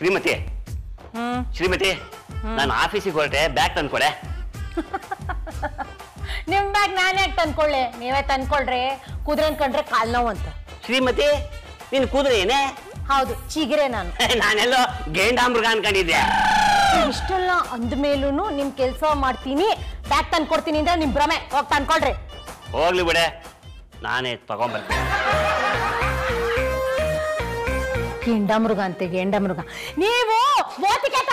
ಶ್ರೀಮತಿ ಹ್ಮ್ ಶ್ರೀಮತಿ ನಾನು ಆಫೀಸಿಗೆ ಹೊರಟೆ ಬ್ಯಾಗ್ ತಂದ್ಕೊಡೆ ನಿಮ್ ಬ್ಯಾಗ್ ನಾನೇ ಯಾಕೆ ತಂದ್ಕೊಳ್ಳಿ ನೀವೇ ತಂದ್ಕೊಳ್ರಿ ಕುದುರೆ ಕಂಡ್ರೆ ಕಾಲ್ ನೋವು ಅಂತ ಶ್ರೀಮತಿ ನೀನು ಕೂದ್ರೆ ಏನೇ ಹೌದು ಚಿಗಿರೆ ನಾನು ನಾನೆಲ್ಲೋ ಗೇಂಡಾಮೃಗ ಅನ್ಕೊಂಡಿದ್ದೆ ಇಷ್ಟೆಲ್ಲ ಅಂದ್ಮೇಲೂ ನಿಮ್ ಕೆಲಸ ಮಾಡ್ತೀನಿ ಬ್ಯಾಗ್ ತಂದ್ಕೊಡ್ತೀನಿ ಅಂದ್ರೆ ನಿಮ್ ಭ್ರಮೆ ಹೋಗಿ ತಂದ್ಕೊಳ್ರಿ ಹೋಗ್ಲಿ ಬಿಡೆ ನಾನೇ ತಗೊಂಬರ್ತೀನಿ ಗೆಂಡ ಮೃಗ ಅಂತೆ ಗೆಂಡ ಮೃಗ ನೀವು ಮೋತಿಕೇತ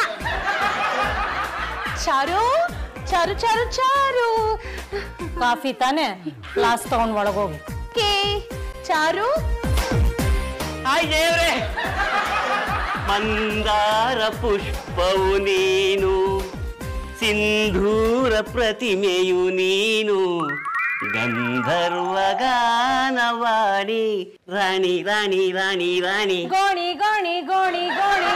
ಚಾರು ಚಾರು ಚಾರು ಚಾರು ಕಾಫಿ ತಾನೆ ಗ್ಲಾಸ್ ತಗೊಂಡ್ ಒಳಗೋಗಿ ಕೇ ಚಾರು ಹಾಯ್ ದೇವ್ರೆ ಮಂದಾರ ಪುಷ್ಪವು ನೀನು ಸಿಂಧೂರ ಪ್ರತಿಮೆಯು ನೀನು ಗಂಧರ್ವ ಗಾನವಾಣಿ ರಾಣಿ ರಾಣಿ ರಾಣಿ ರಾಣಿ ಗೋಣಿ ಗೋಣಿ ಗೋಣಿ ಗೋಣಿ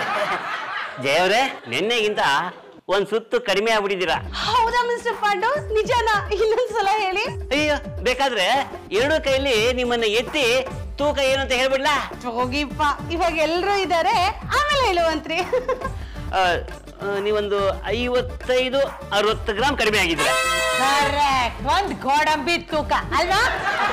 ದೇವ್ರೆ ನಿನ್ನೆಗಿಂತ ಒಂದ್ ಸುತ್ತು ಕಡಿಮೆ ಆಗ್ಬಿಟ್ಟಿದ್ದೀರಾ ಹೌದಾ ಮಿಸ್ಟರ್ ಪಾಂಡು ನಿಜನಾ ಇನ್ನೊಂದ್ಸಲ ಹೇಳಿ ಅಯ್ಯೋ ಬೇಕಾದ್ರೆ ಎರಡು ಕೈಲಿ ನಿಮ್ಮನ್ನ ಎತ್ತಿ ತೂಕ ಏನು ಅಂತ ಹೇಳ್ಬಿಡ್ಲಾ ಹೋಗಿಪ್ಪ ಇವಾಗ ಎಲ್ರು ಇದಾರೆ ಆಮೇಲೆ ಹೇಳುವಂತ್ರಿ ಆ, ಆ, ನೀವೊಂದು ಐವತ್ತೈದು ಅರವತ್ತು ಗ್ರಾಮ್ ಕಡಿಮೆ ಆಗಿದ್ದೀರಾ ಕರೆಕ್ಟ್ ಒಂದ್ ಗೋಡಂಬಿ ತೂಕ ಅಲ್ವಾ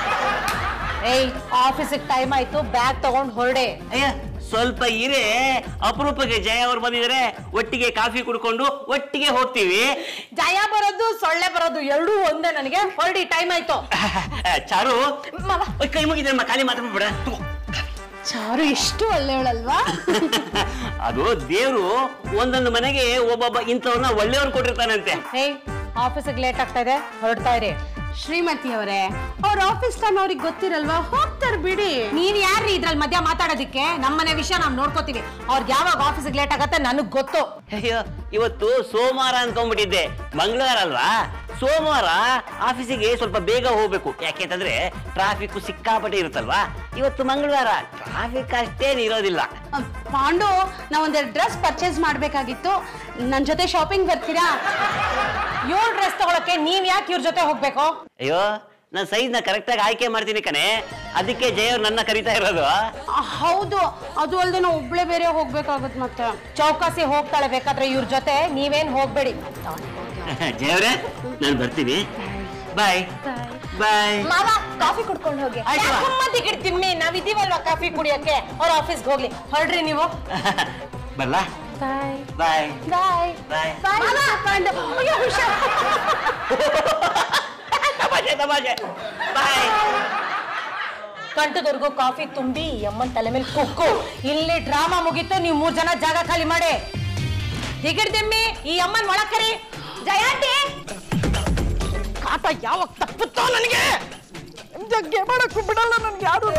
ಏಯ್ ಆಫೀಸಿಗೆ ಟೈಮ್ ಆಯ್ತು ಬ್ಯಾಗ್ ತಗೊಂಡ್ ಹೊರಡೆ ಅಯ್ಯ ಸ್ವಲ್ಪ ಇರೇ ಅಪರೂಪಕ್ಕೆ ಜಯ ಅವ್ರು ಬಂದಿದ್ದಾರೆ ಒಟ್ಟಿಗೆ ಕಾಫಿ ಕುಡ್ಕೊಂಡು ಒಟ್ಟಿಗೆ ಹೋಗ್ತೀವಿ ಜಯ ಬರೋದು ಸೊಳ್ಳೆ ಬರೋದು ಎರಡೂ ಒಂದೇ ನನಗೆ ಹೊರಡಿ ಟೈಮ್ ಆಯ್ತು ಚಾರು ಮಾವ. ಓಯ್, ಕೈ ಮುಗಿದ್ರೆ ಖಾಲಿ ಮಾತಾಡ್ಬಿಡ ಚಾರು ಎಷ್ಟು ಒಳ್ಳೆಯವಳಲ್ವಾ ಅದು ದೇವ್ರು ಒಂದೊಂದು ಮನೆಗೆ ಒಬ್ಬೊಬ್ಬ ಇಂಥವ್ರನ್ನ ಒಳ್ಳೆಯವ್ರು ಕೊಟ್ಟಿರ್ತಾನಂತೆ ಏಯ್ ಆಫೀಸಿಗೆ ಲೇಟ್ ಆಗ್ತಾ ಇದೆ ಹೊರಡ್ತಾ ಇರಿ ಶ್ರೀಮತಿ ಅವರೇ ಅವ್ರ ಆಫೀಸ್ ಟೈಮ್ ಅವ್ರಿಗೆ ಗೊತ್ತಿರಲ್ವಾ ಹೋಗ್ತಾರ ಬಿಡಿ ನೀನ್ ಯಾರ್ರಿ ಇದ್ರಲ್ಲಿ ಮಧ್ಯ ಮಾತಾಡೋದಿಕ್ಕೆ ನಮ್ಮನೆ ವಿಷಯ ನಾವ್ ನೋಡ್ಕೋತೀವಿ ಅವ್ರಿಗೆ ಯಾವಾಗ ಆಫೀಸಿಗೆ ಲೇಟ್ ಆಗತ್ತೆ ನನಗ್ ಗೊತ್ತು ಅಯ್ಯೋ ಇವತ್ತು ಸೋಮವಾರ ಅನ್ಕೊಂಡ್ಬಿಟ್ಟಿದ್ದೆ ಮಂಗಳವಾರ ಅಲ್ವಾ ಸೋಮವಾರ ಆಫೀಸಿಗೆ ಸ್ವಲ್ಪ ಬೇಗ ಹೋಗ್ಬೇಕು ಯಾಕೆಂತಂದ್ರೆ ಟ್ರಾಫಿಕ್ ಸಿಕ್ಕಾಪಟ್ಟೆ ಇರುತ್ತಲ್ವಾ ಇವತ್ತು ಮಂಗಳವಾರ ಟ್ರಾಫಿಕ್ ಅಷ್ಟೇನು ಇರೋದಿಲ್ಲ ಅಹ್, ಪಾಂಡು ನಾ ಒಂದೆರಡು ಡ್ರೆಸ್ ಪರ್ಚೇಸ್ ಮಾಡ್ಬೇಕಾಗಿತ್ತು ನನ್ ಜೊತೆ ಶಾಪಿಂಗ್ ಬರ್ತೀರಾ ಏಳ್ ಡ್ರೆಸ್ ತಗೊಳಕ್ಕೆ ನೀವ್ ಯಾಕೆ ಇವ್ರ ಜೊತೆ ಹೋಗ್ಬೇಕು ಅಯ್ಯೋ ನಾನು ಸೈಜ್ನ ಕರೆಕ್ಟಾಗಿ ಆಯ್ಕೆ ಮಾಡ್ತೀನಿ ಕಣೆ ಅದಕ್ಕೆ ಜಯವ್ರು ನನ್ನ ಕರಿತಾ ಇರೋದು ಅಹ್, ಹೌದು ಅದು ಅಲ್ಲದೆ ನಾವು ಒಬ್ಳೆ ಬೇರೆ ಹೋಗ್ಬೇಕಾಗತ್ ಮತ್ತೆ ಚೌಕಾಸಿ ಹೋಗ್ತಾಳೆ ಬೇಕಾದ್ರೆ ಇವ್ರ ಜೊತೆ ನೀವೇನ್ ಹೋಗ್ಬೇಡಿ ಜಯವ್ರೆ ನಾನು ಬರ್ತೀನಿ ಬಾಯ್ ಬಾಯ್ ಮಾವ ಕಾಫಿ ಕುಡ್ಕೊಂಡು ಹೋಗಿ ಆಯ್ತು. ತಿಮ್ಮಿ ನಾವ್ ಇದೀವಲ್ವಾ ಕಾಫಿ ಕುಡಿಯಕ್ಕೆ ಅವ್ರ ಆಫೀಸ್ಗೆ ಹೋಗ್ಲಿ ಹೊರಡ್ರಿ ನೀವು ಬರ್ಲಾ ಬಾಯ್ ಬಾಯ್ ಬಾಯ್ ಬಾಯ್ ಪಾಂಡು ಅಯ್ಯೋ, ಹುಷಾರ್. ತಮಾಷೆ ತಮಾಷೆ ಬಾಯ್ ಕಂಠದವರೆಗೂ ಕಾಫಿ ತುಂಬಿ ಈ ಅಮ್ಮನ್ ತಲೆ ಮೇಲೆ ಕುಕ್ಕು ಇಲ್ಲಿ ಡ್ರಾಮಾ ಮುಗೀತು ನೀವು ಮೂರ್ ಜನ ಜಾಗ ಖಾಲಿ ಮಾಡಿ ದಿಗಿಡ್ದಿಮ್ಮಿ ಈ ಅಮ್ಮನ್ ಒಳಕರಿ ಜಯಾಂತಿ ಕಾಟ ಯಾವಾಗ ತಪ್ಪುತ್ತೋ ನನಗೆ ಜಗ್ಗೆ ಮಾಡಕ್ಕೂ ಬಿಡಲ್ಲ ನನ್ಗೆ ಯಾರು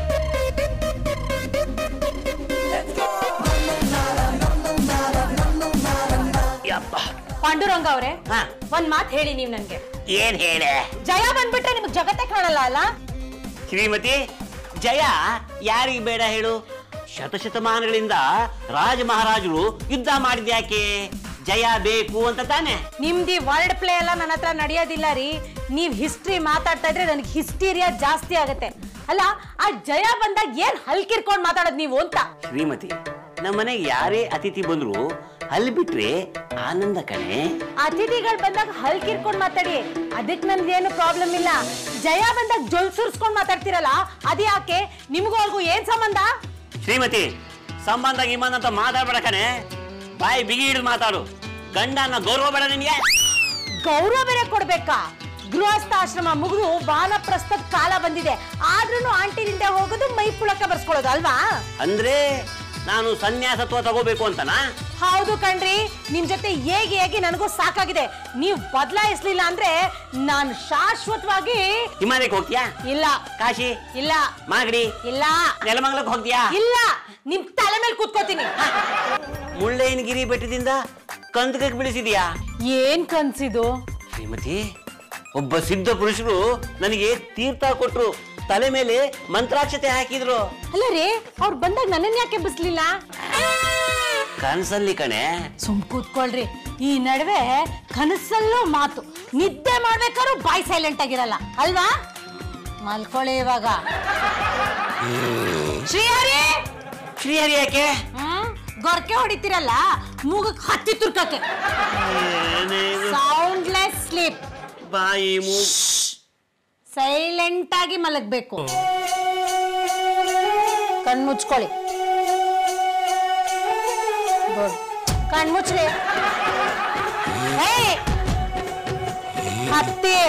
ಯಪ್ಪ ಪಾಂಡುರಂಗ ಅವ್ರೆ ಹಾ. ಒಂದ್ ಮಾತ್ ಹೇಳಿ ನೀವ್ ನನ್ಗೆ ಏನ್ ಹೇಳೆ ಜಯ ಬಂದ್ಬಿಟ್ರೆ ನಿಮ್ಗೆ ಜಗತ್ತೇ ಕಾಣಲ್ಲ ಅಲ್ಲ ಶ್ರೀಮತಿ ಜಯ ಯಾರಿಗೆ ಬೇಡ ಹೇಳು ಶತಶತಮಾನಗಳಿಂದ ರಾಜ ಮಹಾರಾಜರು ಯುದ್ಧ ಮಾಡಿದ್ಯಾಕೆ ಜಯ ಬೇಕು ಅಂತ ತಾನೆ ನಿಮ್ದಿ ವರ್ಡ್ ಪ್ಲೇ ಎಲ್ಲ ನನ್ನ ಹತ್ರ ನಡೆಯೋದಿಲ್ಲ ರೀ ನೀವ್ ಹಿಸ್ಟ್ರಿ ಮಾತಾಡ್ತಾ ಇದ್ರೆ ನನಗೆ ಹಿಸ್ಟೀರಿಯಾ ಜಾಸ್ತಿ ಆಗತ್ತೆ ಅಲ್ಲ ಆ ಜಯ ಬಂದಾಗ ಏನ್ ಹಲ್ಕಿರ್ಕೊಂಡ್ ಮಾತಾಡೋದ್ ನೀವು ಅಂತ ಶ್ರೀಮತಿ ನಮ್ಮನೆಗೆ ಯಾರೇ ಅತಿಥಿ ಬಂದ್ರು ಅಲ್ಲಿ ಬಿಟ್ರೆ ಆನಂದ ಕಣೆ ಅತಿಥಿಗಳು ಬಂದಾಗ ಹಲ್ಕಿರ್ಕೊಂಡ್ ಮಾತಾಡಿ ಅದಕ್ ನನ್ಗೇನು ಪ್ರಾಬ್ಲಮ್ ಇಲ್ಲ ಜಯ ಬಂದಾಗ ಜೊಲ್ ಸುರ್ಸ್ಕೊಂಡ್ ಮಾತಾಡ್ತಿರಲ್ಲ ಅದ್ಯಾಕೆ ನಿಮ್ಗೂ ಅವ್ರಿಗೂ ಏನ್ ಸಂಬಂಧ ಶ್ರೀಮತಿ ಸಂಬಂಧ ಗಿಂಬಂಧ ಅಂತ ಮಾತಾಡ್ಬೇಡ ಕಣೆ ಬಾಯಿ ಬಿಗಿ ಹಿಡಿದು ಮಾತಾಡು ಗಂಡನ ಗೌರವ ಬೇಡ ನಿನ್ಗೆ ಗೌರವ ಬೇರೆ ಕೊಡ್ಬೇಕಾ ಗೃಹಸ್ಥ ಆಶ್ರಮ ಮುಗಿದು ವಾನಪ್ರಸ್ಥದ ಕಾಲ ಬಂದಿದೆ ಆದ್ರೂ ಆಂಟಿನಿಂದ ಹೋಗೋದು ಮೈ ಪುಳಕ ಬರ್ಸ್ಕೊಳ್ಳೋದು ಅಲ್ವಾ ಅಂದ್ರೆ ನಾನು ಸನ್ಯಾಸತ್ವ ತಗೋಬೇಕು ಅಂತನಾ ಹೌದು ಕಣ್ರಿ ನಿಮ್ ಜೊತೆ ಹೇಗೆ ಹೇಗೆ ನನಗೂ ಸಾಕಾಗಿದೆ ನೀವು ಬದಲಾಯಿಸ್ಲಿಲ್ಲ ಅಂದ್ರೆ ನಾನು ಶಾಶ್ವತವಾಗಿ ಹಿಮಾಲಯಕ್ಕೆ ಹೋಗ್ತೀಯಾ ಇಲ್ಲ ಕಾಶಿ ಇಲ್ಲ ಮಾಗಡಿ ಇಲ್ಲ ನೆಲಮಂಗಲಕ್ಕೆ ಹೋಗ್ತೀಯಾ ಇಲ್ಲ ನಿಮ್ ತಲೆ ಮೇಲೆ ಕೂತ್ಕೋತೀನಿ ಮುಳ್ಳಯ್ಯನಗಿರಿ ಬೆಟ್ಟದಿಂದ ಕಂದಕಕ್ಕೆ ಬೀಳಿಸಿದ್ಯಾ ಏನ್ ಕನ್ಸಿದು ಶ್ರೀಮತಿ ಒಬ್ಬ ಸಿದ್ಧ ಪುರುಷರು ನನಗೆ ತೀರ್ಥ ಕೊಟ್ರು ತಲೆ ಮೇಲೆ ಮಂತ್ರಾಕ್ಷತೆ ಹಾಕಿದ್ರು ಅಲ್ಲ ರೀ ಅವ್ರು ಬಂದಾಗ ನನ್ನನ್ ಯಾಕೆ ಬಿಸ್ಲಿಲ್ಲ ಕನ್ಸಲ್ಲಿ ಕಣೆ ಸುಮ್ ಕೂತ್ಕೊಳ್ರಿ ಈ ನಡುವೆ ಕನಸಲ್ಲೂ ಮಾತು ನಿದ್ದೆ ಮಾಡ್ಬೇಕಾದ್ರೂ ಬಾಯ್ ಸೈಲೆಂಟ್ ಆಗಿರಲ್ಲ ಅಲ್ವಾ ಮಲ್ಕೊಳ್ಳಿ ಇವಾಗ ಶ್ರೀಹರಿ ಶ್ರೀಹರಿ ಯಾಕೆ ಹ್ಮ್ ಗೊರಕೆ ಹೊಡಿತೀರಲ್ಲ ಮೂಗಕ್ ಹತ್ತಿ ತುರ್ಕಕ್ಕೆ ಏನೇ ಇದು? ಸೌಂಡ್ಲೆಸ್ ಸ್ಲೀಪ್ ಬಾಯಿ ಮೂ ಸೈಲೆಂಟ್ ಆಗಿ ಮಲಗಬೇಕು ಕಣ್ ಮುಚ್ಕೊಳ್ಳಿ ಗುಡ್ ಕಣ್ ಮುಚ್ಚ್ರಿ ಏಯ್! ಹತ್ತಿ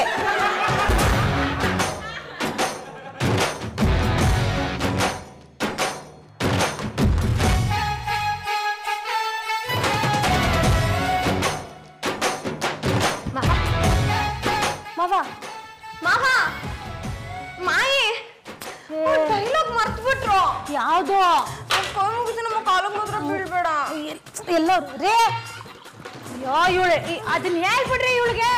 ಮಾವ ಮಾವ ಮಾಯಿ ಡೈಲಾಗ್ ಮರ್ತ್ಬಿಟ್ರು ಯಾವ್ದು ಕೈ ಮುಗಿದು ನಮ್ಮ ಕಾಲಿಗೆ ಮಾತ್ರ ಬೀಳ್ಬೇಡ ಎಲ್ಲರೂ ರೇ ಅಯ್ಯೋ ಇವಳು ಅದನ್ನ ಹೇಳ್ಬಿಡ್ರಿ ಇವಳಿಗೆ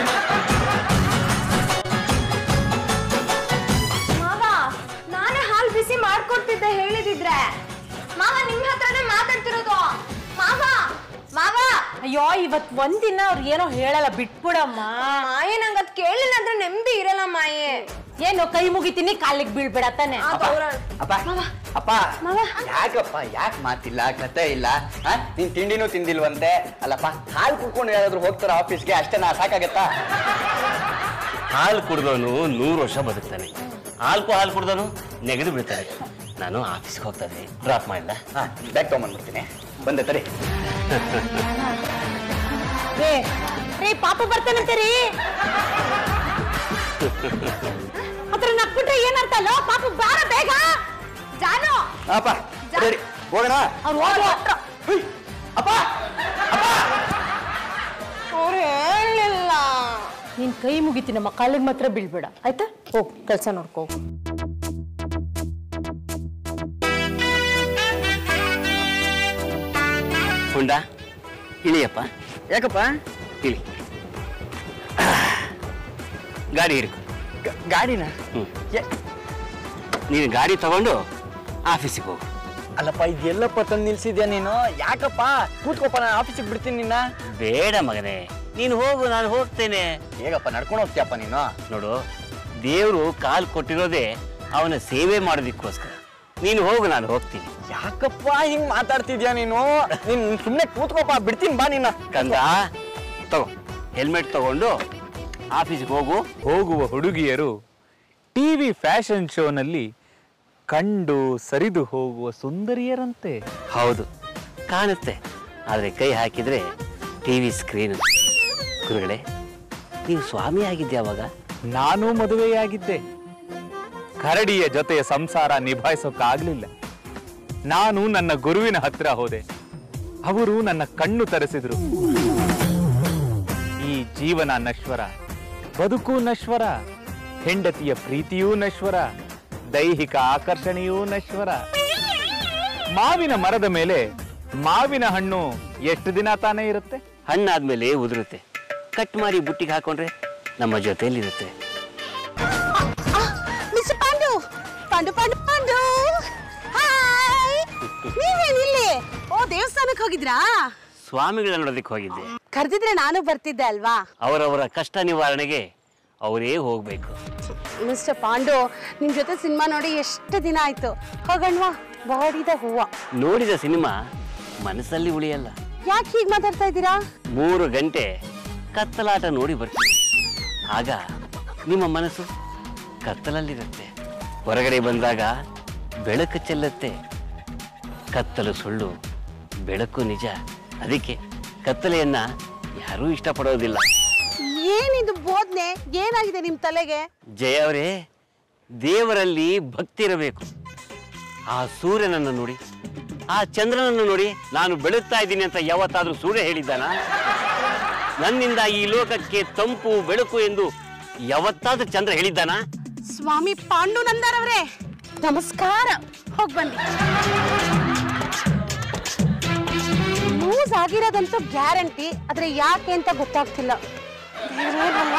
ಮಾವ ನಾನೇ ಹಾಲು ಬಿಸಿ ಮಾಡ್ಕೊಡ್ತಿದ್ದೆ ಹೇಳಿದಿದ್ರೆ ಮಾವ ನಿಮ್ ಹತ್ರನೇ ಮಾತಾಡ್ತಿರೋದು ಮಾವ ಮಾವ ಅಯ್ಯೋ ಇವತ್ ಒಂದಿನ ಅವ್ರು ಏನೋ ಹೇಳಲ್ಲ ಬಿಟ್ಬಿಡಮ್ಮ ಮಾಯಿ ನಂಗೆ ಅದ್ ಕೇಳಿಲ್ಲ ಅಂದ್ರೆ ನೆಮ್ಮದಿ ಇರಲ್ಲ ಮಾಯಿ ಏನು ಕೈ ಮುಗಿತೀನಿ ಕಾಲಿಗೆ ಬೀಳ್ಬೇಡ ತಾನೆ ಆ ಗೌರವ ಅಪ್ಪ ಅಪ್ಪ ಯಾಕಪ್ಪ ಯಾಕೆ ಮಾತಿಲ್ಲ ಕತೆ ಇಲ್ಲ ಆ? ನೀನ್ ತಿಂಡಿನೂ ತಿಂದಿಲ್ವಂತೆ ಅಲ್ಲಪ್ಪ ಹಾಲು ಕುಡ್ಕೊಂಡು ಯಾರಾದ್ರೂ ಹೋಗ್ತಾರ ಆಫೀಸ್ಗೆ ಅಷ್ಟೇ ನಾ ಸಾಕಾಗತ್ತಾ ಹಾಲು ಕುಡ್ದವನು ನೂರು ವರ್ಷ ಬದುಕ್ತಾನೆ ಹಾಲ್ಕು ಹಾಲು ಕುಡ್ದವನು ನೆಗೆದು ಬೀಳ್ತಾನೆ ನಾನು ಆಫೀಸ್ಗೆ ಹೋಗ್ತಾ ಇದ್ದೀನಿ ಡ್ರಾಪ್ ಮಾಡಿಲ್ಲ ಹಾ ಬ್ಯಾಗ್ ತಗೊಂಬಂದ್ಬಿಡ್ತೀನಿ ಬಂದೆ ತಡಿ ರೇ ರೇ ಪಾಪ ಬರ್ತಾನಂತೆ ರೀ ಅದ್ರ ನಕ್ಬಿಟ್ರೆ ಏನರ್ಥ ಅಲ್ಲ ಪಾಪ ಬಾರ ಬೇಗ ಜಾನು ಅಪ್ಪ ರೆಡಿ ಹೋಗೋಣ ಅವ್ರು ಹೋದ್ರು ಹುಯ್, ಅಪ್ಪ ಅಪ್ಪ ಅವ್ರು ಹೇಳಿಲ್ಲ ನೀನ್ ಕೈ ಮುಗಿತಿ ನಮ್ಮ ಕಾಲಿಗೆ ಮಾತ್ರ ಬೀಳ್ಬೇಡ ಆಯ್ತಾ ಹೋಗ್ ಕೆಲಸ ನೋಡ್ಕೋ ಹೋಗು. ಹುಂಡ ಇಳಿಯಪ್ಪ ಯಾಕಪ್ಪ ಇಳಿ ಗಾಡಿ ಇರ್ಕು ಗ- ಗಾಡಿನ ಹ್ಞೂ ಯಾ- ನೀನು ಗಾಡಿ ತಗೊಂಡು ಆಫೀಸಿಗೆ ಹೋಗು ಅಲ್ಲಪ್ಪ ಇದೆಲ್ಲಪ್ಪ ತಂದು ನಿಲ್ಸಿದ್ಯಾ ನೀನು ಯಾಕಪ್ಪ ಕೂತ್ಕೊಪ್ಪ ನಾನು ಆಫೀಸಿಗೆ ಬಿಡ್ತೀನಿ ನಿನ್ನ ಬೇಡ ಮಗನೇ ನೀನು ಹೋಗು ನಾನು ಹೋಗ್ತೇನೆ ಹೇಗಪ್ಪ ನಡ್ಕೊಂಡು ಹೋಗ್ತೀಯಪ್ಪ ನೀನು ನೋಡು ದೇವರು ಕಾಲು ಕೊಟ್ಟಿರೋದೇ ಅವನ ಸೇವೆ ಮಾಡೋದಕ್ಕೋಸ್ಕರ ನೀನು ಹೋಗು ನಾನು ಹೋಗ್ತೀನಿ ಯಾಕಪ್ಪ ಹಿಂಗ್ ಮಾತಾಡ್ತಿದ್ಯಾ ನೀನು ನೀನ್ ಸುಮ್ನೆ ಕೂತ್ಕೋಪ್ಪ ಬಿಡ್ತೀನಿ ಬಾ ನಿನ್ನ ಕಂದ ತಗೋ ಹೆಲ್ಮೆಟ್ ತಗೊಂಡು ಆಫೀಸ್ಗೆ ಹೋಗು ಹೋಗುವ ಹುಡುಗಿಯರು ಟಿವಿ ಫ್ಯಾಷನ್ ಶೋನಲ್ಲಿ ಕಂಡು ಸರಿದು ಹೋಗುವ ಸುಂದರಿಯರಂತೆ ಹೌದು ಕಾಣುತ್ತೆ ಆದರೆ ಕೈ ಹಾಕಿದ್ರೆ ಟಿ ವಿ ಸ್ಕ್ರೀನ್ ಗುರುಗಳೇ ನೀವು ಸ್ವಾಮಿ ಆಗಿದ್ದೆ ಅವಾಗ ನಾನು ಮದುವೆಯಾಗಿದ್ದೆ ಕರಡಿಯ ಜೊತೆಯ ಸಂಸಾರ ನಿಭಾಯಿಸೋಕ್ಕಾಗ್ಲಿಲ್ಲ ನಾನು ನನ್ನ ಗುರುವಿನ ಹತ್ರ ಹೋದೆ ಅವರು ನನ್ನ ಕಣ್ಣು ತರಿಸಿದ್ರು ಈ ಜೀವನ ನಶ್ವರ ಬದುಕು ನಶ್ವರ ಹೆಂಡತಿಯ ಪ್ರೀತಿಯೂ ನಶ್ವರ ದೈಹಿಕ ಆಕರ್ಷಣೆಯೂ ನಶ್ವರ ಮಾವಿನ ಮರದ ಮೇಲೆ ಮಾವಿನ ಹಣ್ಣು ಎಷ್ಟು ದಿನ ತಾನೇ ಇರುತ್ತೆ ಹಣ್ಣಾದ್ಮೇಲೆ ಉದುರುತ್ತೆ ಕಟ್ ಮಾಡಿ ಬುಟ್ಟಿಗೆ ಹಾಕೊಂಡ್ರೆ ನಮ್ಮ ಜೊತೆಯಲ್ಲಿರುತ್ತೆ ಮಿಸ್ಟರ್ ಪಾಂಡು ಪಾಂಡು ಪಾಂಡು ಪಾಂಡು ಹಾಯ್ ನೀವೇನಿಲ್ಲಿ ಓ ದೇವಸ್ಥಾನಕ್ಕೆ ಹೋಗಿದ್ರಾ ಸ್ವಾಮಿಗಳ ನೋಡೋದಕ್ಕೆ ಹೋಗಿದ್ದೆ ಕರೆದಿದ್ರೆ ನಾನು ಬರ್ತಿದ್ದೆ ಅಲ್ವಾ ಅವರವರ ಕಷ್ಟ ನಿವಾರಣೆಗೆ ಅವರೇ ಹೋಗ್ಬೇಕು ಮಿಸ್ಟರ್ ಪಾಂಡು ನಿಮ್ ಜೊತೆ ಸಿನಿಮಾ ನೋಡಿ ಎಷ್ಟು ದಿನ ಆಯ್ತು ಹೋಗಣ್ವಾ ಬಾಡಿದ ಹೂವ ನೋಡಿದ ಸಿನಿಮಾ ಮನಸ್ಸಲ್ಲಿ ಉಳಿಯಲ್ಲ ಯಾಕೆ ಹೀಗೆ ಮಾತಾಡ್ತಾ ಇದ್ದೀರಾ ಮೂರು ಗಂಟೆ ಕತ್ತಲಾಟ ನೋಡಿ ಬರ್ತೀವಿ ಆಗ ನಿಮ್ಮ ಮನಸ್ಸು ಕತ್ತಲಲ್ಲಿರುತ್ತೆ ಹೊರಗಡೆ ಬಂದಾಗ ಬೆಳಕು ಚೆಲ್ಲುತ್ತೆ ಕತ್ತಲು ಸುಳ್ಳು ಬೆಳಕು ನಿಜ ಅದಕ್ಕೆ ಕತ್ತಲೆಯನ್ನ ಯಾರೂ ಇಷ್ಟಪಡೋದಿಲ್ಲ ಏನಿದು ಬೋಧನೆ ಏನಾಗಿದೆ ನಿಮ್ ತಲೆಗೆ ಜಯ ಅವರೇ ದೇವರಲ್ಲಿ ಭಕ್ತಿ ಇರಬೇಕು ಆ ಸೂರ್ಯನನ್ನು ನೋಡಿ ಆ ಚಂದ್ರನನ್ನು ನೋಡಿ ನಾನು ಬೆಳಗ್ತಾ ಇದ್ದೀನಿ ಅಂತ ಯಾವತ್ತಾದ್ರೂ ಸೂರ್ಯ ಹೇಳಿದ್ದಾನ ನನ್ನಿಂದ ಈ ಲೋಕಕ್ಕೆ ತಂಪು ಬೆಳಕು ಎಂದು ಯಾವತ್ತಾದ್ರೂ ಚಂದ್ರ ಹೇಳಿದ್ದಾನ ಸ್ವಾಮಿ ಪಾಂಡುನಂದರವ್ರೆ ನಮಸ್ಕಾರ ಹೋಗ್ ಬನ್ನಿ ಲೂಸ್ ಆಗಿರೋದಂತೂ ಗ್ಯಾರಂಟಿ ಆದ್ರೆ ಯಾಕೆ ಅಂತ ಗೊತ್ತಾಗ್ತಿಲ್ಲ ದೇವ್ರೇ ಬಲ್ಲ.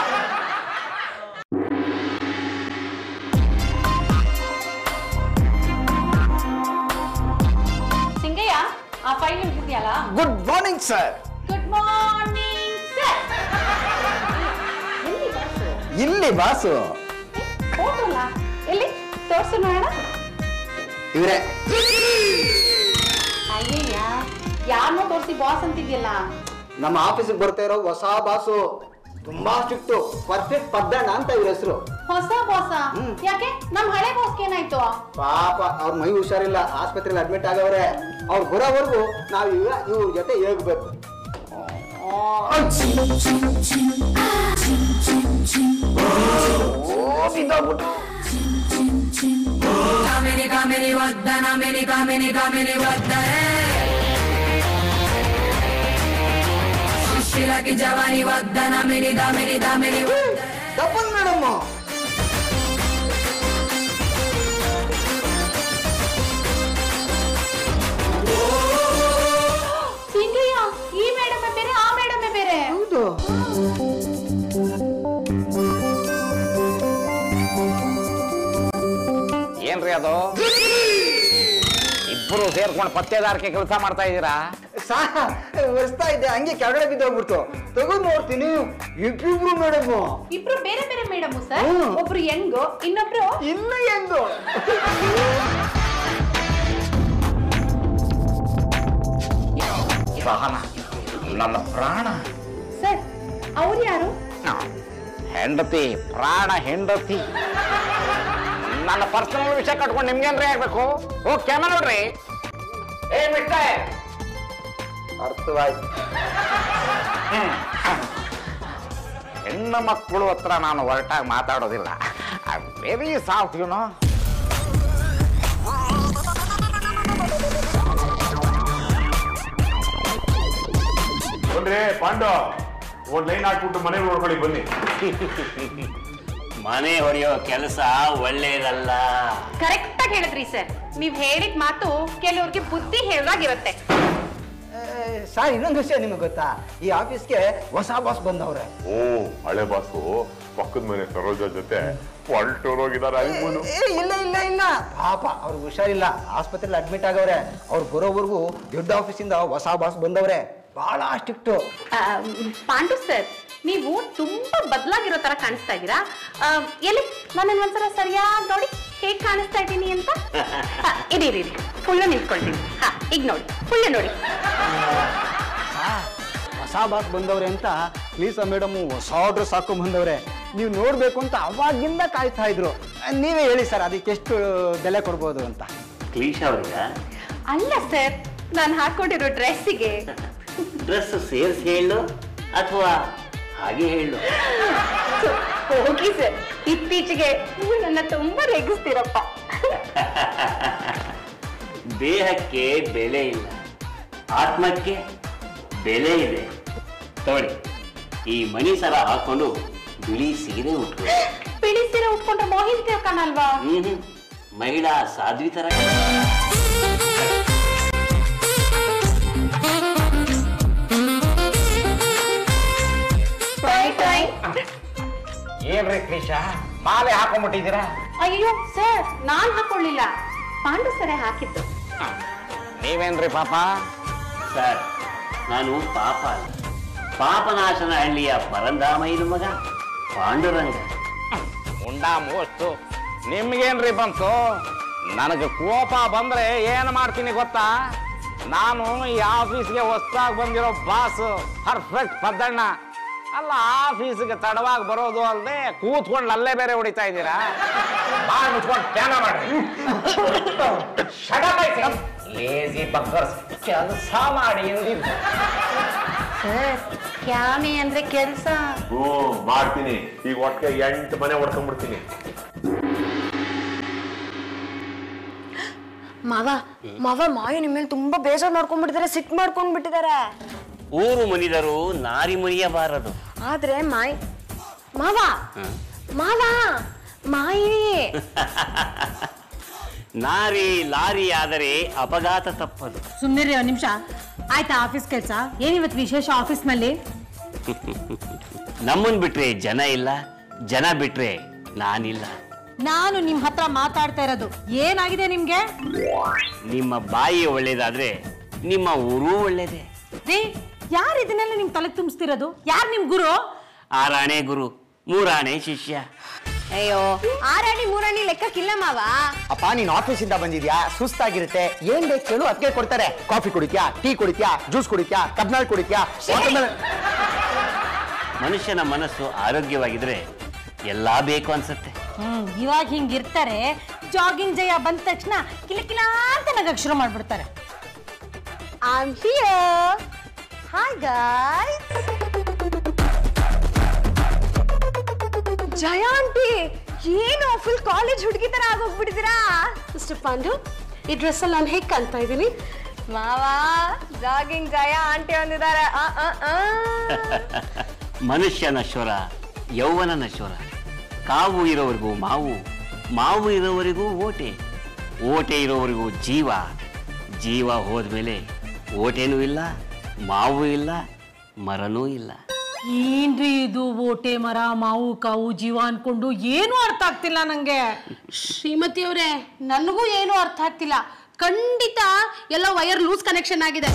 ಸಿಂಗಯ್ಯ ಆ ಫೈಲ್ ನಿಮ್ಗಿದ್ಯಲ್ಲ good morning sir good morning sir ಇಲ್ಲಿ ಬಾಸು ಎಲ್ಲಿ ತೋರ್ಸು ನೋಡೋಣ ಇವ್ರೆ ಅಯ್ಯಯ್ಯ ಯಾರನ್ನೋ ತೋರಿಸಿ ಬಾಸ್ ಅಂತಿದ್ಯಲ್ಲ ನಮ್ಮ ಆಫೀಸಿಗೆ ಬರ್ತಾ ಇರೋ ಹೊಸ ಬಾಸು ತುಂಬಾ ಸ್ಟ್ರಿಕ್ಟು ಪರ್ಫೆಕ್ಟ್ ಪದ್ದಣ್ಣ ಅಂತ ಇವ್ರ ಹೆಸರು ಹೊಸ ಬಾಸ ಯಾಕೆ ನಮ್ ಹಳೆ ಬಾಸ್ಗೆ ಏನಾಯ್ತು ಪಾಪ ಅವ್ರ ಮೈ ಹುಷಾರಿಲ್ಲ ಆಸ್ಪತ್ರೆಯಲ್ಲಿ ಅಡ್ಮಿಟ್ ಆಗವ್ರೆ ಅವ್ರು ಬರೋವರೆಗೂ ನಾವು ಈಗ ಇವ್ರ ಜೊತೆ ಹೇಗ್ಬೇಕು ಕಾಮಿನಿ ಕಾಮಿನಿ ವದ್ದನ ಮಿನಿ ಕಾಮಿನಿ ಕಾಮಿನಿ ವದ್ದನೆ ಶಿಶಿಲಕಿ ಜವಾನಿ ವದ್ದನ ಮಿನಿ ದಾಮಿನಿ ದಾಮಿನಿ ತಪ್ಪನ್ ಮೇಡಮ್ ಸಿಂಗಯ್ಯ ಈ ಮೇಡಮ್ ಬೇರೆ ಆ ಮೇಡಮ್ ಬೇರೆ ಹೌದು ಏನ್ರಿ ಅದು ಇಬ್ಬರು ಸೇರ್ಕೊಂಡು ಪತ್ತೇದಾರಿಕೆ ಕೆಲಸ ಮಾಡ್ತಾ ಇದ್ದೀರಾ ಸಾ ಒರೆಸ್ತಾ ಇದ್ದೆ ಹಂಗೆ ಕೆಳಗಡೆ ಬಿದ್ದೋಗ್ಬಿಡ್ತು ತಗೊಂಡ್ ನೋಡ್ತೀನಿ ಇಬ್ಬಿಬ್ರು ಮೇಡಮ್ ಇಬ್ರು ಬೇರೆ ಬೇರೆ ಮೇಡಮ್ ಸರ್ ಹ್ಮ್. ಒಬ್ರು ಹೆಂಗು ಇನ್ನೊಬ್ರು ಇನ್ನು ಹೆಂಗು ಸಹನ ನನ್ನ ಪ್ರಾಣ ಸರ್ ಅವ್ರು ಯಾರು ಹೆಂಡತಿ ಪ್ರಾಣ ಹೆಂಡತಿ ನನ್ನ ಪರ್ಸನಲ್ ವಿಷಯ ಕಟ್ಕೊಂಡು ನಿಮ್ಗೇನ್ರಿ ಆಗ್ಬೇಕು ಓ ಕ್ಯಾಮ ನೋಡ್ರಿ ಏ ಮಿಸ್ಟರ್ ಅರ್ಥವಾಯ್ತು ಹೆಣ್ಣು ಮಕ್ಕಳು ಹತ್ರ ನಾನು ಹೊರಟಾಗಿ ಮಾತಾಡೋದಿಲ್ಲ ಐ ವೆರಿ ಸಾಫ್ಟ್ ಯುನೋ ಬನ್ರಿ ಪಾಂಡು ಒಂದ್ ಲೈನ್ ಹಾಕ್ಬಿಟ್ಟು ಮನೆಗೆ ನೋಡ್ಕೊಳ್ಳಿ ಬನ್ನಿ ಮನೆ ಹೊಡೆಯೋ ಕೆಲಸ ಒಳ್ಳೇದಲ್ಲ ಕರೆಕ್ಟ್ ಆಗಿ ಹೇಳಿದ್ರಿ ಸರ್ ನೀವ್ ಹೇಳಿದ ಮಾತು ಕೆಲವ್ರಿಗೆ ಬುದ್ಧಿ ಹೇಳ್ದಾಗಿರುತ್ತೆ ಸಾ ಇನ್ನೊಂದು ವಿಷಯ ನಿಮಗೆ ಗೊತ್ತಾ ಈ ಆಫೀಸ್ಗೆ ಹೊಸ ಬಾಸ್ ಬಂದವ್ರೆ ಓ ಹಳೆ ಬಾಸು ಪಕ್ಕದ ಮನೆ ಸರೋಜ ಜೊತೆ ಹೊಲ್ಟೋರೋಗಿದಾರ ಐಮೂನು ಏ, ಇಲ್ಲ ಇಲ್ಲ ಇಲ್ಲ ಪಾಪ ಅವ್ರಿಗೆ ಹುಷಾರಿಲ್ಲ ಆಸ್ಪತ್ರೆಯಲ್ಲಿ ಅಡ್ಮಿಟ್ ಆಗವ್ರೆ ಅವ್ರು ಬರೋವರೆಗೂ ದೊಡ್ಡ ಆಫೀಸಿಂದ ಹೊಸ ಬಾಸ್ ಬಂದವ್ರೆ ಬಹಳ ಸ್ಟ್ರಿಕ್ಟು ಆ, ಪಾಂಡು ಸರ್ ನೀವು ತುಂಬಾ ಬದಲಾಗಿರೋ ತರ ಕಾಣಿಸ್ತಾ ಇದ್ದೀರಾ ಆ, ಎಲ್ಲಿ ನನ್ನ ಒಂದ್ಸಲ ಸರಿಯಾಗಿ ನೋಡಿ ಹೇಗ್ ಕಾಣಿಸ್ತಾ ಇದ್ದೀನಿ ಅಂತ ಆ, ಇರಿ ಇರಿ ಇರಿ ಫುಲ್ಲು ನಿಂತ್ಕೊಳ್ತೀನಿ ಹಾ ಈಗ ನೋಡಿ ಫುಲ್ಲು ನೋಡಿ ಹೊಸ ಬಾಸ್ ಬಂದವ್ರೆ ಅಂತ ಲೀಸಾ ಮೇಡಮ್ ಹೊಸ ಡ್ರೆಸ್ ಹಾಕೊಂಡ್ ಬಂದವ್ರೆ ನೀವು ನೋಡ್ಬೇಕು ಅಂತ ಅವಾಗಿಂದ ಕಾಯ್ತಾ ಇದ್ರು ನೀವೇ ಹೇಳಿ ಸರ್ ಅದಕ್ಕೆ ಎಷ್ಟು ಬೆಲೆ ಕೊಡ್ಬೋದು ಅಂತ ಕ್ಲೀಶ್ ಅವ್ರಿಗ ಅಲ್ಲ ಸರ್ ನಾನು ಹಾಕೊಂಡಿರೋ ಡ್ರೆಸ್ಸಿಗೆ ಡ್ರೆಸ್ ಸೇರಿಸಿ ಹೇಳು ಅಥವಾ ಹಾಗೆ ಹೇಳು ಹೋಗಿ ಸರ್ ಇತ್ತೀಚೆಗೆ ನೀವು ನನ್ನ ತುಂಬಾ ರೇಗಿಸ್ತೀರಪ್ಪ ದೇಹಕ್ಕೆ ಬೆಲೆ ಇಲ್ಲ ಆತ್ಮಕ್ಕೆ ಬೆಲೆ ಇದೆ ತಗೊಳ್ಳಿ ಈ ಮಣಿ ಸರ ಹಾಕೊಂಡು ಬಿಳಿ ಸೀರೆ ಉಟ್ಕೊಳ್ಳಿ ಬಿಳಿ ಸೀರೆ ಉಟ್ಕೊಂಡ್ರೆ ಮೋಹಿತ್ ಕಾಣಲ್ವಾ ಹ್ಮ್ ಮಹಿಳಾ ಸಾಧ್ವಿ ತರ ಏನ್ರಿ ಕ್ಲೀಶ ಮಾಲೆ ಹಾಕೊಂಡ್ಬಿಟ್ಟಿದ್ದೀರಾ ಅಯ್ಯೋ ಸರ್ ನಾನ್ ಹಾಕೊಳ್ಳಿಲ್ಲ ಪಾಂಡು ಸರೆ ಹಾಕಿದ್ದು ನೀವೇನ್ರಿ ಪಾಪ ಸರ್ ನಾನು ಪಾಪ ಅಲ್ಲ ಪಾಪನಾಶನ ಹಳ್ಳಿಯ ಪರಂದಾಮಯ್ಯನ ಮಗ ಪಾಂಡುರಂಗ ಉಂಡಾ ಮೋಸ್ತು ನಿಮ್ಗೇನ್ರಿ ಬಂತು ನನಗೆ ಕೋಪ ಬಂದ್ರೆ ಏನು ಮಾಡ್ತೀನಿ ಗೊತ್ತಾ ನಾನು ಈ ಆಫೀಸ್ಗೆ ಹೊಸ್ದಾಗಿ ಬಂದಿರೋ ಬಾಸ್ ಪರ್ಫೆಕ್ಟ್ ಪದ್ದಣ್ಣ ಅಲ್ಲ ಆಫೀಸ್ಗೆ ತಡವಾಗಿ ಬರೋದು ಅಲ್ಲದೆ ಕೂತ್ಕೊಂಡು ಅಲ್ಲೇ ಬೇರೆ ಹೊಡಿತಾ ಇದ್ದೀರಾ ಬಾಯ್ ಮುಚ್ಕೊಂಡು ಧ್ಯಾನ ಮಾಡ್ರಿ ಲೇಜಿ ಬಗ್ಗರ್ಸ್ ಕೆಲಸ ಮಾಡಿ ಎಂದಿದ್ದು ಸರ್ ಕ್ಯಾಮೆ ಅಂದ್ರೆ ಕೆಲ್ಸ ಹ್ಞೂ ಮಾಡ್ತೀನಿ ಈಗ ಒಟ್ಟಿಗೆ ಎಂಟು ಮನೆ ಹೊಡ್ಕೊಂಡ್ಬಿಡ್ತೀನಿ ಮಾವ ಮಾವ ಮಾಯ ನಿಮ್ಮ ಮೇಲೆ ತುಂಬಾ ಬೇಜಾರ್ ಮಾಡ್ಕೊಂಡ್ಬಿಟ್ಟಿದ್ದಾರೆ ಸಿಟ್ ಮಾಡ್ಕೊಂಡ್ಬಿಟ್ಟಿದ್ದಾರೆ ಊರು ಮುನಿದರು ನಾರಿ ಮುನಿಯಬಾರದು ಆದ್ರೆ ಮಾಯ್ ಮಾವ ಮಾವ ಮಾಯಿ ನಾರಿ ಲಾರಿ ಆದರೆ ಅಪಘಾತ ತಪ್ಪದು ಸುಮ್ಮನಿರಿ ಒಂದ್ ನಿಮಿಷ ಆಯ್ತಾ ಆಫೀಸ್ ಕೆಲಸ ಏನಿವತ್ತು ವಿಶೇಷ ಆಫೀಸ್ನಲ್ಲಿ ನಮ್ಮನ್ ಬಿಟ್ರೆ ಜನ ಇಲ್ಲ ಜನ ಬಿಟ್ರೆ ನಾನಿಲ್ಲ ನಾನು ನಿಮ್ ಹತ್ರ ಮಾತಾಡ್ತಾ ಇರೋದು ಏನಾಗಿದೆ ನಿಮ್ಗೆ ನಿಮ್ಮ ಬಾಯಿ ಒಳ್ಳೇದಾದ್ರೆ ನಿಮ್ಮ ಊರೂ ಒಳ್ಳೇದೇ ರೀ ಯಾರು ಇದನ್ನೆಲ್ಲ ನಿಮ್ ತಲೆಗೆ ತುಂಬಿಸ್ತಿರೋದು ಯಾರು ನಿಮ್ ಗುರು ಆರಾಣೆ ಗುರು ಮೂರಾಣೆ ಶಿಷ್ಯ ಅಯ್ಯೋ ಆರಾಣಿ ಮೂರಾಣಿ ಲೆಕ್ಕಕ್ಕಿಲ್ಲ ಮಾವ ಅಪ್ಪ ನೀನ್ ಆಫೀಸಿಂದ ಬಂದಿದ್ಯಾ ಸುಸ್ತಾಗಿರುತ್ತೆ ಏನ್ ಬೇಕು ಕೇಳು ಅದಕ್ಕೆ ಕೊಡ್ತಾರೆ ಕಾಫಿ ಕುಡಿತ್ಯಾ ಟೀ ಕುಡಿತ್ಯಾ ಜ್ಯೂಸ್ ಕುಡಿತ್ಯಾ ಕಬ್ನಾಳ್ ಕುಡಿತ್ಯಾ watermelon- ಮನುಷ್ಯನ ಮನಸ್ಸು ಆರೋಗ್ಯವಾಗಿದ್ರೆ ಎಲ್ಲಾ ಬೇಕು ಅನ್ಸುತ್ತೆ ಹ್ಮ್ ಇವಾಗ ಹಿಂಗಿರ್ತಾರೆ ಜಾಗಿಂಗ್ ಜಯ ಬಂದ ತಕ್ಷಣ ಕಿಲಕಿಲ ಅಂತ ನಗಕ್ ಶುರು ಮಾಡ್ಬಿಡ್ತಾರೆ I'm here hi guys Jaya aunty ಏನು ಫುಲ್ ಕಾಲೇಜ್ ಹುಡುಗಿ ತರ ಆಗೋಗ್ಬಿಟ್ಟಿದ್ದೀರಾ ಮಿಸ್ಟರ್ ಪಾಂಡು ಈ ಡ್ರೆಸ್ಸಲ್ಲಿ ನಾನು ಹೇಗೆ ಕಾಣ್ತಾ ಇದ್ದೀನಿ ಮಾವ ಜಾಗಿಂಗ್ ಜಯ ಆಂಟಿ ಒಂದಿದ್ದಾರೆ ಆ, ಆ, ಆ. ಮನುಷ್ಯ ನಶ್ವರ ಯೌವನ ನಶ್ವರ ಕಾವು ಇರೋವರೆಗೂ ಮಾವು ಮಾವು ಇರೋವರೆಗೂ ಓಟೆ ಓಟೆ ಇರೋವರೆಗೂ ಜೀವ ಜೀವ ಹೋದ್ಮೇಲೆ ಓಟೆನೂ ಇಲ್ಲ ಮಾವು ಇಲ್ಲ ಮರನೂ ಇಲ್ಲ ಏನ್ರಿ ಇದು ಓಟೆ ಮರ ಮಾವು ಕಾವು ಜೀವ ಅನ್ಕೊಂಡು ಏನು ಅರ್ಥ ಆಗ್ತಿಲ್ಲ ನಂಗೆ ಶ್ರೀಮತಿ ಅವರೇ ನನಗೂ ಏನೂ ಅರ್ಥ ಆಗ್ತಿಲ್ಲ ಖಂಡಿತ ಎಲ್ಲ ವೈರ್ ಲೂಸ್ ಕನೆಕ್ಷನ್ ಆಗಿದೆ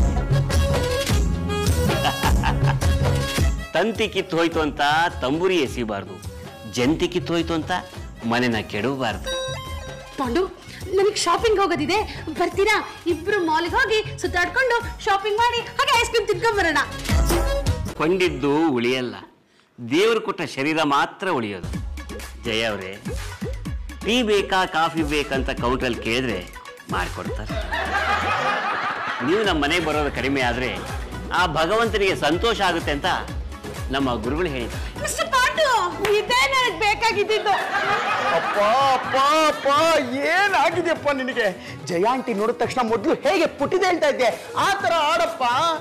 ತಂತಿ ಕಿತ್ತು ಹೋಯ್ತು ಅಂತ ತಂಬುರಿ ಎಸಿಬಾರ್ದು ಜಂತಿ ಕಿತ್ತು ಹೋಯ್ತು ಅಂತ ಮನೆನ ಕೆಡವಬಾರ್ದು ಪಾಂಡು ನನಗೆ ಶಾಪಿಂಗ್ ಹೋಗೋದಿದೆ ಬರ್ತೀರಾ ಇಬ್ರು ಮಾಲ್ಗೆ ಹೋಗಿ ಸುತ್ತಾಡ್ಕೊಂಡು ಶಾಪಿಂಗ್ ಮಾಡಿ ಹಾಗೆ ಐಸ್ ಕ್ರೀಮ್ ತಿನ್ಕೊಂಡ್ ಬರೋಣ ಕೊಂಡಿದ್ದು ಉಳಿಯಲ್ಲ ದೇವರು ಕೊಟ್ಟ ಶರೀರ ಮಾತ್ರ ಉಳಿಯೋದು ಜಯ ಅವರೇ ಟೀ ಬೇಕಾ ಕಾಫಿ ಬೇಕಂತ ಕೌಂಟ್ರಲ್ಲಿ ಕೇಳಿದ್ರೆ ಮಾಡಿಕೊಡ್ತಾರೆ ನೀವು ನಮ್ಮ ಮನೆಗೆ ಬರೋದು ಕಡಿಮೆ ಆದರೆ ಆ ಭಗವಂತನಿಗೆ ಸಂತೋಷ ಆಗುತ್ತೆ ಅಂತ ನಮ್ಮ ಗುರುಗಳು ಹೇಳಿದ್ದಾರೆ ಮಿಸ್ಟರ್ ಪಾಂಡು ಇದೇ ನನಗೆ ಬೇಕಾಗಿದ್ದಿದ್ದು ಅಪ್ಪ ಅಪ್ಪ ಅಪ್ಪ ಏನಾಗಿದೆಯಪ್ಪ ನಿನಗೆ ಜಯಾಂಟಿ ನೋಡಿದ ತಕ್ಷಣ ಮೊದಲು ಹೇಗೆ ಪುಟ್ಟಿದೆ ಹೇಳ್ತಾ ಇದ್ದೆ ಆ ತರ ಆಡಪ್ಪ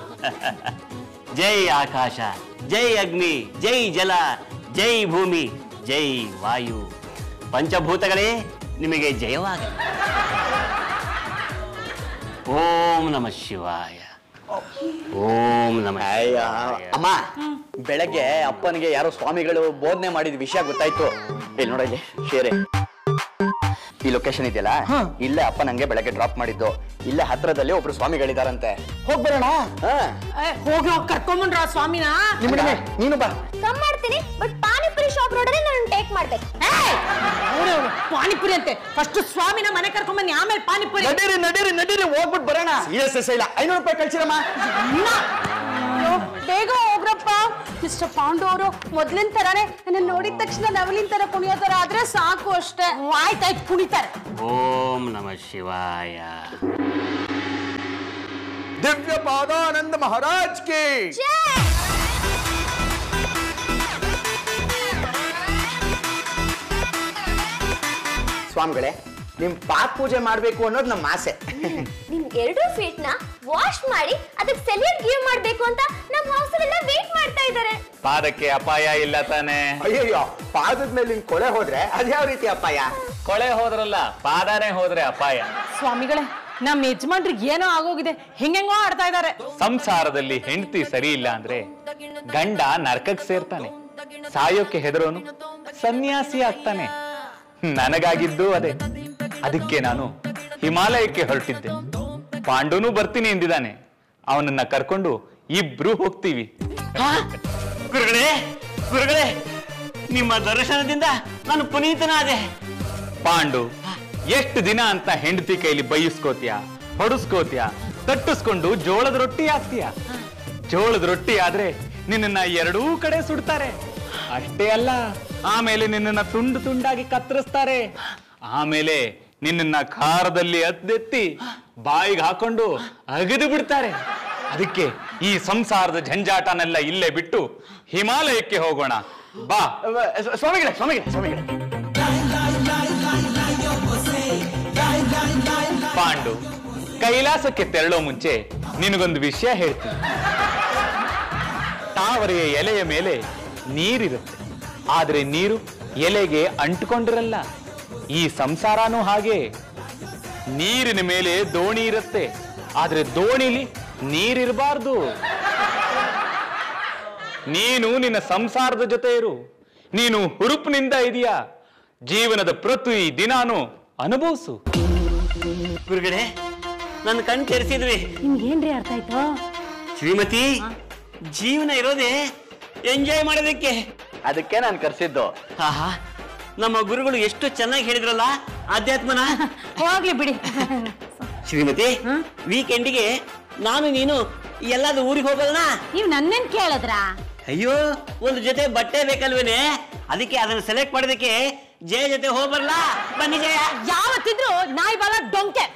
ಜೈ ಆಕಾಶ ಜೈ ಅಗ್ನಿ ಜೈ ಜಲ ಜೈ ಭೂಮಿ ಜೈ ವಾಯು ಪಂಚಭೂತಗಳೇ ನಿಮಗೆ ಜಯವಾಗಲಿ ಓಂ ನಮ ಶಿವಾಯ ಓಂ ನಮ ಅಯ್ಯ ಅಮ್ಮ ಬೆಳಗ್ಗೆ ಅಪ್ಪನಿಗೆ ಯಾರೋ ಸ್ವಾಮಿಗಳು ಬೋಧನೆ ಮಾಡಿದ ವಿಷಯ ಗೊತ್ತಾಯ್ತು ಇಲ್ಲಿ ನೋಡಲ್ಲಿ ಶೇರೆ ಈ ಲೊಕೇಶನ್ ಇದೆಯಲ್ಲ ಇಲ್ಲೇ ಅಪ್ಪ ನಂಗೆ ಬೆಳಗ್ಗೆ ಡ್ರಾಪ್ ಮಾಡಿದ್ದು ಇಲ್ಲೇ ಹತ್ರದಲ್ಲಿ ಒಬ್ರು ಸ್ವಾಮಿಗಳಿದಾರಂತೆ ಹೋಗ್ಬರೋಣ ಹೋಗಿ ಹೋಗಿ ಕರ್ಕೊಂಬಂದ್ರ ಆ ಸ್ವಾಮಿನ ನಿಮ್ಮನೆ ನೀನು ಬಾ ಕಮ್ ಮಾಡ್ತೀನಿ ಬಟ್ ಪಾನಿಪುರಿ ಶಾಪ್ ರೋಡಲ್ಲಿ ನಾನು ಟೇಕ್ ಮಾಡ್ಬೇಕು ಏಯ್! ಅವ್ರೇ ಅವ್ರು, ಪಾನಿಪುರಿ ಅಂತೆ ಫಸ್ಟ್ ಸ್ವಾಮಿನ ಮನೆ ಕರ್ಕೊಂಬನ್ನಿ ಆಮೇಲೆ ಪಾನಿಪುರಿ ನಡೀರಿ ನಡೀರಿ ನಡೀರಿ ಹೋಗ್ಬಿಟ್ಟು ಬರೋಣ ಸೀರಿಯಸ್ ಇಲ್ಲ ಐನೂರು ರೂಪಾಯಿ ಕಳ್ಸಿರಮ್ಮ ಅಮ್ಮ! ಬೇಗ ಹೋಗ್ರಪ್ಪ ಮಿಸ್ಟರ್ ಪಾಂಡು ಅವರು ಮೊದ್ಲಿನ ತರಾನೇ ನನ್ನ ನೋಡಿದ ತಕ್ಷಣ ನವಲಿನ ತರ ಕುಣಿಯೋ ತರ ಆದ್ರೆ ಸಾಕು ಅಷ್ಟೇ ಆಯ್ತಾಯ್ತು ಕುಣಿತಾರೆ ಓಂ ನಮ ಶಿವಾಯ ದಿವ್ಯ ಪಾದಾನಂದ ಮಹಾರಾಜ್ ಕಿ ಸ್ವಾಮಿಗಳೇ ನಿಮ್ ಪಾಕ್ ಪೂಜೆ ಮಾಡ್ಬೇಕು ಅನ್ನೋದು ನಮ್ಮ ಆಸೆ ನಿಮ್ ಎರಡು ಫೀಟ್ ನ ವಾಶ್ ಮಾಡಿ ಅದಕ್ಕೆ ಸೆಲಿಯರ್ ಗಿವ್ ಮಾಡ್ಬೇಕು ಅಂತ ನಮ್ಮ ಹೌಸಲ್ಲೆಲ್ಲ ವೇಟ್ ಮಾಡ್ತಾ ಇದ್ದಾರೆ ಪಾದಕ್ಕೆ ಅಪಾಯ ಇಲ್ಲ ತಾನೆ ಅಯ್ಯಯ್ಯೋ ಪಾದದ ಮೇಲೆ ನಿನ್ ಕೊಳೆ ಹೋದ್ರೆ ಅದ್ಯಾವ ರೀತಿ ಅಪ್ಪಾಯ ಕೊಳೆ ಹೋದ್ರಲ್ಲ ಪಾದಾನೆ ಹೋದ್ರೆ ಅಪಾಯ ಸ್ವಾಮಿಗಳೇ ನಮ್ಮ ಯಜಮಾನ್ರಿಗೆ ಏನೋ ಆಗೋಗಿದೆ ಹೆಂಗೆಂಗೋ ಆಡ್ತಾ ಇದ್ದಾರೆ ಸಂಸಾರದಲ್ಲಿ ಹೆಂಡತಿ ಸರಿ ಇಲ್ಲ ಅಂದ್ರೆ ಗಂಡ ನರಕಕ್ಕೆ ಸೇರ್ತಾನೆ ಸಾಯೋಕೆ ಹೆದರೋನು ಸನ್ಯಾಸಿ ಆಗ್ತಾನೆ ನನಗಾಗಿದ್ದು ಅದೇ ಅದಕ್ಕೆ ನಾನು ಹಿಮಾಲಯಕ್ಕೆ ಹೊರಟಿದ್ದೆ ಪಾಂಡುನು ಬರ್ತೀನಿ ಎಂದಿದ್ದಾನೆ ಅವನನ್ನ ಕರ್ಕೊಂಡು ಇಬ್ರು ಹೋಗ್ತೀವಿ ಹಾ? ಗುರುಗಳೇ ಗುರುಗಳೇ ನಿಮ್ಮ ದರ್ಶನದಿಂದ ನಾನು ಪುನೀತನಾದೆ ಪಾಂಡು ಎಷ್ಟು ದಿನ ಅಂತ ಹೆಂಡತಿ ಕೈಲಿ ಬೈಸ್ಕೋತ್ಯ ಹೊಡಸ್ಕೋತ್ಯ ತಟ್ಟಿಸ್ಕೊಂಡು ಜೋಳದ ರೊಟ್ಟಿ ಹಾಕ್ತೀಯ ಜೋಳದ ರೊಟ್ಟಿ ಆದ್ರೆ ನಿನ್ನನ್ನ ಎರಡೂ ಕಡೆ ಸುಡ್ತಾರೆ ಅಷ್ಟೇ ಅಲ್ಲ ಆಮೇಲೆ ನಿನ್ನನ್ನ ತುಂಡು ತುಂಡಾಗಿ ಕತ್ತರಿಸ್ತಾರೆ ಆಮೇಲೆ ನಿನ್ನನ್ನ ಖಾರದಲ್ಲಿ ಅದ್ದೆತ್ತಿ ಬಾಯಿಗೆ ಹಾಕೊಂಡು ಅಗದು ಬಿಡ್ತಾರೆ ಅದಕ್ಕೆ ಈ ಸಂಸಾರದ ಜಂಜಾಟನೆಲ್ಲ ಇಲ್ಲೇ ಬಿಟ್ಟು ಹಿಮಾಲಯಕ್ಕೆ ಹೋಗೋಣ ಬಾ ಸ್ವಾಮಿಗಳೇ ಸ್ವಾಮಿಗಳೇ ಸ್ವಾಮಿಗಳೇ ಪಾಂಡು ಕೈಲಾಸಕ್ಕೆ ತೆರಳೋ ಮುಂಚೆ ನಿನಗೊಂದು ವಿಷಯ ಹೇಳ್ತೀನಿ ತಾವರೆಯ ಎಲೆಯ ಮೇಲೆ ನೀರಿರುತ್ತೆ ಆದ್ರೆ ನೀರು ಎಲೆಗೆ ಅಂಟುಕೊಂಡಿರಲ್ಲ ಈ ಸಂಸಾರನೂ ಹಾಗೆ ನೀರಿನ ಮೇಲೆ ದೋಣಿ ಇರುತ್ತೆ ಆದ್ರೆ ದೋಣಿಲಿ ನೀರಿರಬಾರ್ದು ನೀನು ನಿನ್ನ ಸಂಸಾರದ ಜೊತೆ ಇರು ನೀನು ಹುರುಪಿನಿಂದ ಇದೆಯಾ ಜೀವನದ ಪ್ರತಿ ದಿನಾನು ಅನುಭವಿಸು ಗುರುಗಳೇ ನನ್ನ ಕಣ್ ತೆರೆಸಿದ್ರಿ ನಿಮ್ಗೇನ್ರಿ ಅರ್ಥ ಆಯ್ತು ಶ್ರೀಮತಿ ಜೀವನ ಇರೋದೇ ಎಂಜಾಯ್ ಮಾಡೋದಕ್ಕೆ ಅದಕ್ಕೆ ನಾನು ಕರ್ಸಿದ್ದು ಆಹಾ ನಮ್ಮ ಗುರುಗಳು ಎಷ್ಟು ಚೆನ್ನಾಗಿ ಹೇಳಿದ್ರಲ್ಲ ಆಧ್ಯಾತ್ಮನ ಹೋಗ್ಲಿ ಬಿಡಿ ಶ್ರೀಮತಿ ವೀಕೆಂಡಿಗೆ ನಾನು ನೀನು ಎಲ್ಲಾದ್ರೂ ಊರಿಗೆ ಹೋಗಲ್ಲ ನೀವ್ ನನ್ನೇನ್ ಕೇಳಿದ್ರಾ ಅಯ್ಯೋ ಒಂದು ಜೊತೆ ಬಟ್ಟೆ ಬೇಕಲ್ವೇನೆ ಅದಕ್ಕೆ ಅದನ್ನ ಸೆಲೆಕ್ಟ್ ಮಾಡೋದಕ್ಕೆ ಜಯ ಜೊತೆ ಹೋಗ್ಬರ್ಲಾ ಬನ್ನಿ ಜಯ ಯಾವತ್ತಿದ್ರು ನಾಯಿ ಬಾಲ ಡೊಂಕೆ